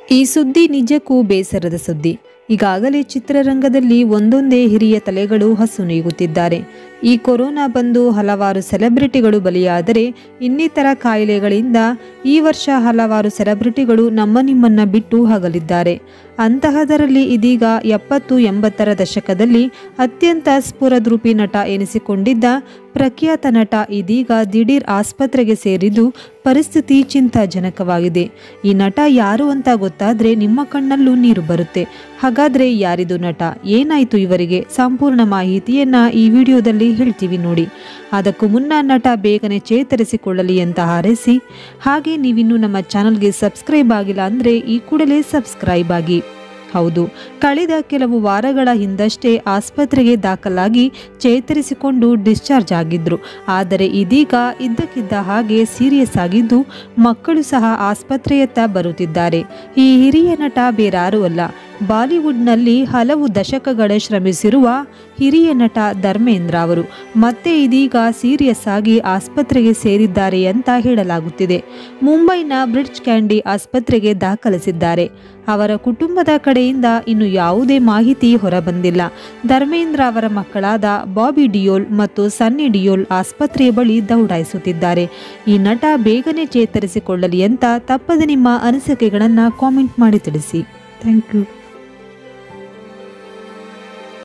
ಈ ಸುದ್ದಿ ನಿಜಕ್ಕೂ ಬೇಸರದ ಸುದ್ದಿ ಈಗಾಗಲೇ ಚಿತ್ರರಂಗದಲ್ಲಿ ಒಂದೊಂದೇ ಹಿರಿಯ ತಲೆಗಳು ಹಸು ನೀಗುತ್ತಿದ್ದಾರೆ ಈ ಕೊರೋನಾ ಬಂದು ಹಲವಾರು ಸೆಲೆಬ್ರಿಟಿಗಳು ಬಲಿಯಾದರೆ ಇನ್ನಿತರ ಕಾಯಿಲೆಗಳಿಂದ ಈ ವರ್ಷ ಹಲವಾರು ಸೆಲೆಬ್ರಿಟಿಗಳು ನಮ್ಮ ನಿಮ್ಮನ್ನ ಬಿಟ್ಟು ಹಗಲಿದ್ದಾರೆ ಅಂತಹದರಲ್ಲಿ ಇದೀಗ ಎಪ್ಪತ್ತು ಎಂಬತ್ತರ ದಶಕದಲ್ಲಿ ಅತ್ಯಂತ ಸ್ಫುರದ್ರೂಪಿ ನಟ ಎನಿಸಿಕೊಂಡಿದ್ದ ಪ್ರಖ್ಯಾತ ನಟ ಇದೀಗ ದಿಢೀರ್ ಆಸ್ಪತ್ರೆಗೆ ಸೇರಿದ್ದು ಪರಿಸ್ಥಿತಿ ಚಿಂತಾಜನಕವಾಗಿದೆ ಈ ನಟ ಯಾರು ಅಂತ ಗೊತ್ತಾದ್ರೆ ನಿಮ್ಮ ಕಣ್ಣಲ್ಲೂ ನೀರು ಬರುತ್ತೆ ಹಾಗಾದ್ರೆ ಯಾರಿದು ನಟ ಏನಾಯ್ತು ಇವರಿಗೆ ಸಂಪೂರ್ಣ ಮಾಹಿತಿಯನ್ನ ಈ ವಿಡಿಯೋದಲ್ಲಿ ಹೇಳ್ತೀವಿ ನೋಡಿ ಅದಕ್ಕೂ ಮುನ್ನ ನಟ ಬೇಗನೆ ಚೇತರಿಸಿಕೊಳ್ಳಲಿ ಅಂತ ಹಾರೈಸಿ ಹಾಗೆ ನೀವಿನ್ನೂ ನಮ್ಮ ಚಾನಲ್ಗೆ ಸಬ್ಸ್ಕ್ರೈಬ್ ಆಗಿಲ್ಲ ಅಂದ್ರೆ ಈ ಕೂಡಲೇ ಸಬ್ಸ್ಕ್ರೈಬ್ ಆಗಿ ಹೌದು ಕಳೆದ ಕೆಲವು ವಾರಗಳ ಹಿಂದಷ್ಟೇ ಆಸ್ಪತ್ರೆಗೆ ದಾಖಲಾಗಿ ಚೇತರಿಸಿಕೊಂಡು ಡಿಸ್ಚಾರ್ಜ್ ಆಗಿದ್ರು ಆದರೆ ಇದೀಗ ಇದ್ದಕ್ಕಿದ್ದ ಹಾಗೆ ಸೀರಿಯಸ್ ಆಗಿದ್ದು ಮಕ್ಕಳು ಸಹ ಆಸ್ಪತ್ರೆಯತ್ತ ಬರುತ್ತಿದ್ದಾರೆ ಈ ಹಿರಿಯ ನಟ ಬೇರಾರೂ ಅಲ್ಲ ಬಾಲಿವುಡ್ನಲ್ಲಿ ಹಲವು ದಶಕಗಳ ಶ್ರಮಿಸಿರುವ ಹಿರಿಯ ನಟ ಧರ್ಮೇಂದ್ರ ಅವರು ಮತ್ತೆ ಇದೀಗ ಸೀರಿಯಸ್ ಆಗಿ ಆಸ್ಪತ್ರೆಗೆ ಸೇರಿದ್ದಾರೆ ಅಂತ ಹೇಳಲಾಗುತ್ತಿದೆ ಮುಂಬೈನ ಬ್ರಿಡ್ಜ್ ಕ್ಯಾಂಡಿ ಆಸ್ಪತ್ರೆಗೆ ದಾಖಲಿಸಿದ್ದಾರೆ ಅವರ ಕುಟುಂಬದ ಕಡೆಯಿಂದ ಇನ್ನು ಯಾವುದೇ ಮಾಹಿತಿ ಹೊರಬಂದಿಲ್ಲ ಧರ್ಮೇಂದ್ರ ಅವರ ಮಕ್ಕಳಾದ ಬಾಬಿ ಡಿಯೋಲ್ ಮತ್ತು ಸನ್ನಿ ಡಿಯೋಲ್ ಆಸ್ಪತ್ರೆಯ ಬಳಿ ದೌಡಾಯಿಸುತ್ತಿದ್ದಾರೆ ಈ ನಟ ಬೇಗನೆ ಚೇತರಿಸಿಕೊಳ್ಳಲಿ ಅಂತ ತಪ್ಪದೆ ನಿಮ್ಮ ಅನಿಸಿಕೆಗಳನ್ನು ಕಾಮೆಂಟ್ ಮಾಡಿ ತಿಳಿಸಿ ಥ್ಯಾಂಕ್ ಯು